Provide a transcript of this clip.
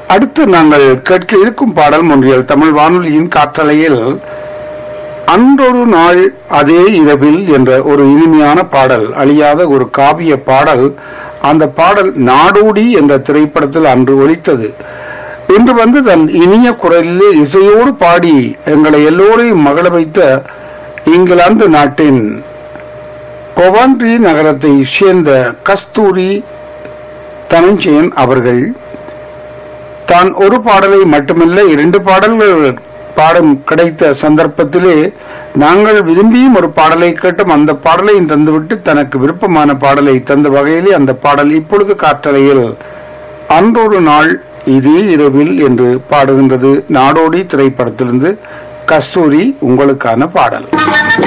அடுத்து நாங்கள் கேட்க இருக்கும் பாடல் ஒன்றியல் தமிழ் வானொலியின் காற்றலையில் அன்றொரு நாள் அதே இரவில் என்ற ஒரு இனிமையான பாடல் அழியாத ஒரு காவிய பாடல் அந்த பாடல் நாடோடி என்ற திரைப்படத்தில் அன்று ஒலித்தது இன்று வந்து தன் இனிய குரலில் இசையோடு பாடி எங்களை எல்லோரையும் மகள வைத்த இங்கிலாந்து நாட்டின் கொவான்ட்ரி நகரத்தை சேர்ந்த கஸ்தூரி தனஞ்சயன் அவர்கள் தான் ஒரு பாடலை மட்டுமல்ல இரண்டு பாடல்கள் பாடம் கிடைத்த சந்தர்ப்பத்திலே நாங்கள் விரும்பியும் ஒரு பாடலை கேட்டும் அந்த பாடலையும் தந்துவிட்டு தனக்கு விருப்பமான பாடலை தந்த வகையிலே அந்த பாடல் இப்பொழுது காற்றலையில் அன்றொரு நாள் இதே இரவில் என்று பாடுகின்றது நாடோடி திரைப்படத்திலிருந்து கஸ்தூரி உங்களுக்கான பாடல்